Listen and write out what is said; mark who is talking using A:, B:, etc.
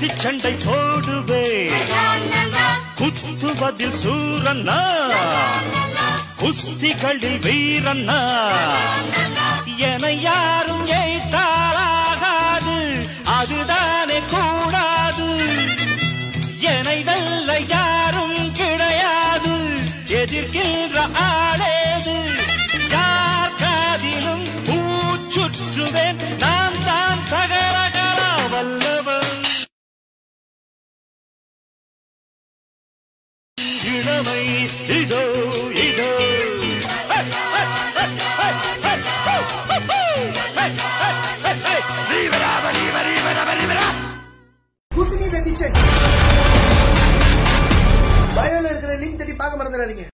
A: குத்துச்சண்டை போடுவே குத்துவதில் சூரண்ணா குஸ்திகளில் வீரண்ணா என யாரும் ஏய்த்தாலாகாது அதுதானே கூடாது என்னை வெல்ல யாரும் கிடையாது எதிர்க்கின்ற ஆளேது யார் காதிலும் பூச்சுற்றுவேன் நான் தான் சகலகலா வல்லவன் இளமை இதோ இதோ hey, hey, hey, hey, hey, ஹூ, ஹூ, ஹூ. Hey, hey, hey, hey. ரீவரா, ரீவரா, ரீவரா, ரீவரா.
B: குசினி த கிச்சன் பயோல இருக்கிற லிங்க் தட்டி பார்க்க மறந்துடாதீங்க